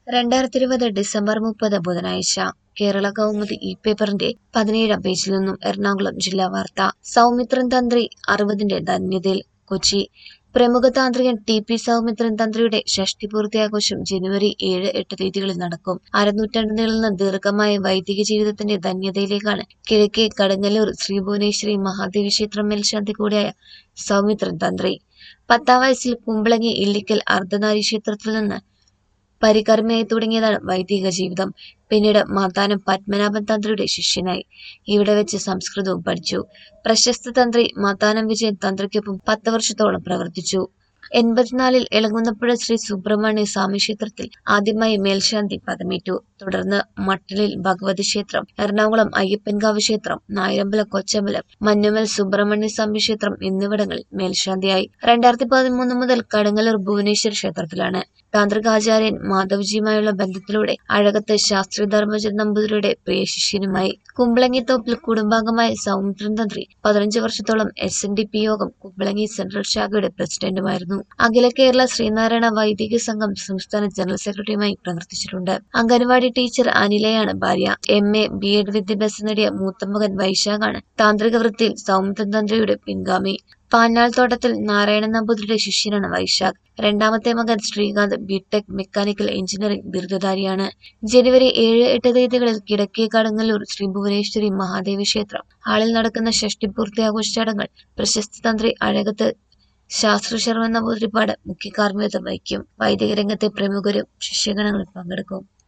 രണ്ടായിരത്തി ഇരുപത് ഡിസംബർ മുപ്പത് ബുധനാഴ്ച കേരള കൗമുദി ഇ പേപ്പറിന്റെ പതിനേഴാം പേജിൽ നിന്നും എറണാകുളം ജില്ലാ വാർത്ത സൗമിത്രൻ തന്ത്രി അറുപതിന്റെ ധന്യതയിൽ കൊച്ചി പ്രമുഖ താന്ത്രികൻ ടി പി സൗമിത്രൻ തന്ത്രിയുടെ ഷഷ്ടി പൂർത്തിയാഘോഷം ജനുവരി ഏഴ് എട്ട് തീയതികളിൽ നടക്കും അരനൂറ്റാണ്ട് നീളുന്ന ദീർഘമായ വൈദിക ജീവിതത്തിന്റെ ധന്യതയിലേക്കാണ് കിഴക്കേ കടങ്ങല്ലൂർ ശ്രീ ഭുവനേശ്വരി മഹാദേവി ക്ഷേത്രം മേൽശാന്തി കൂടിയായ സൗമിത്രൻ തന്ത്രി പത്താം വയസ്സിൽ കുമ്പളങ്ങി ഇല്ലിക്കൽ അർദ്ധനാരി ക്ഷേത്രത്തിൽ നിന്ന് പരികർമ്മയായി തുടങ്ങിയതാണ് വൈദിക ജീവിതം പിന്നീട് മാതാനം പത്മനാഭൻ തന്ത്രിയുടെ ശിഷ്യനായി ഇവിടെ വെച്ച് സംസ്കൃതവും പഠിച്ചു പ്രശസ്ത തന്ത്രി മാതാനം വിജയൻ തന്ത്രിക്കൊപ്പം പത്ത് വർഷത്തോളം പ്രവർത്തിച്ചു എൺപത്തിനാലിൽ ഇളങ്ങുന്നപ്പുഴ ശ്രീ സുബ്രഹ്മണ്യ സ്വാമി ക്ഷേത്രത്തിൽ ആദ്യമായി മേൽശാന്തി പദമേറ്റു തുടർന്ന് മട്ടലിൽ ഭഗവതി ക്ഷേത്രം എറണാകുളം അയ്യപ്പൻകാവ് ക്ഷേത്രം നായരമ്പലം കൊച്ചമ്പലം മഞ്ഞുമൽ സുബ്രഹ്മണ്യ സ്വാമി ക്ഷേത്രം എന്നിവിടങ്ങളിൽ മേൽശാന്തിയായി രണ്ടായിരത്തി പതിമൂന്ന് മുതൽ കടങ്ങല്ലൂർ ഭുവനേശ്വർ ക്ഷേത്രത്തിലാണ് താന്ത്രികാചാര്യൻ മാധവ്ജിയുമായുള്ള ബന്ധത്തിലൂടെ അഴകത്ത് ശാസ്ത്രി ധർമ്മജൻ നമ്പൂതിരിയുടെ പ്രിയ ശിഷ്യനുമായി കുമ്പളങ്ങിത്തോപ്പിൽ കുടുംബാംഗമായ സൗമിത്രൻ തന്ത്രി പതിനഞ്ച് വർഷത്തോളം എസ് എൻ ഡി പി യോഗം കുമ്പളങ്ങി സെൻട്രൽ ശാഖയുടെ പ്രസിഡന്റുമായിരുന്നു അഖില കേരള ശ്രീനാരായണ വൈദിക സംഘം സംസ്ഥാന ജനറൽ സെക്രട്ടറിയുമായി പ്രവർത്തിച്ചിട്ടുണ്ട് അംഗൻവാടി ടീച്ചർ അനിലയാണ് ഭാര്യ എം എ ബി എഡ് വിദ്യാഭ്യാസം നേടിയ മൂത്ത മകൻ വൈശാഖാണ് താന്ത്രിക വൃത്തിയിൽ സൗമിത്രൻ തന്ത്രിയുടെ പിൻഗാമി പാഞ്ഞാൾ തോട്ടത്തിൽ നാരായണ നമ്പൂതിരിയുടെ ശിഷ്യനാണ് വൈശാഖ് രണ്ടാമത്തെ മകൻ ശ്രീകാന്ത് ബിടെക് മെക്കാനിക്കൽ എഞ്ചിനീയറിംഗ് ബിരുദധാരിയാണ് ജനുവരി ഏഴ് എട്ട് തീയതികളിൽ കിഴക്കേ കടങ്ങല്ലൂർ ശ്രീ ഭുവനേശ്വരി മഹാദേവി ക്ഷേത്രം ഹാളിൽ നടക്കുന്ന ഷഷ്ടിപൂർത്തി ആഘോഷ ചടങ്ങുകൾ പ്രശസ്ത തന്ത്രി അഴകത്ത് ശാസ്ത്ര ശർമ്മ നമ്പൂതിരിപ്പാട് മുഖ്യ കാർമ്മികത്വം വഹിക്കും വൈദിക രംഗത്തെ പ്രമുഖരും ശിഷ്യഗണങ്ങളും പങ്കെടുക്കും